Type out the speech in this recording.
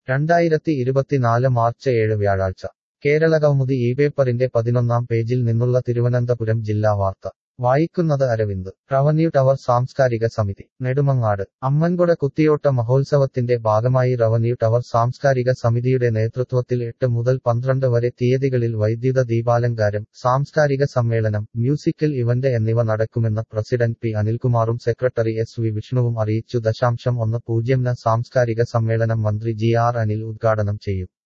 രണ്ടായിരത്തി ഇരുപത്തിനാല് മാർച്ച് ഏഴ് വ്യാഴാഴ്ച കേരളകൗമുദി ഈ പേപ്പറിന്റെ പതിനൊന്നാം പേജിൽ നിന്നുള്ള തിരുവനന്തപുരം ജില്ലാ വാർത്ത വായിക്കുന്നത് അരവിന്ദ് റവന്യൂ ടവർ സാംസ്കാരിക സമിതി നെടുമങ്ങാട് അമ്മൻകൊട കുത്തിയോട്ട മഹോത്സവത്തിന്റെ ഭാഗമായി റവന്യൂ ടവർ സാംസ്കാരിക സമിതിയുടെ നേതൃത്വത്തിൽ എട്ട് മുതൽ പന്ത്രണ്ട് വരെ തീയതികളിൽ വൈദ്യുത ദീപാലങ്കാരം സാംസ്കാരിക സമ്മേളനം മ്യൂസിക്കൽ ഇവന്റ് എന്നിവ നടക്കുമെന്ന് പ്രസിഡന്റ് പി അനിൽകുമാറും സെക്രട്ടറി എസ് വി വിഷ്ണുവും അറിയിച്ചു ദശാംശം ഒന്ന് പൂജ്യം ന് സാംസ്കാരിക സമ്മേളനം മന്ത്രി ജി ആർ അനിൽ ഉദ്ഘാടനം ചെയ്യും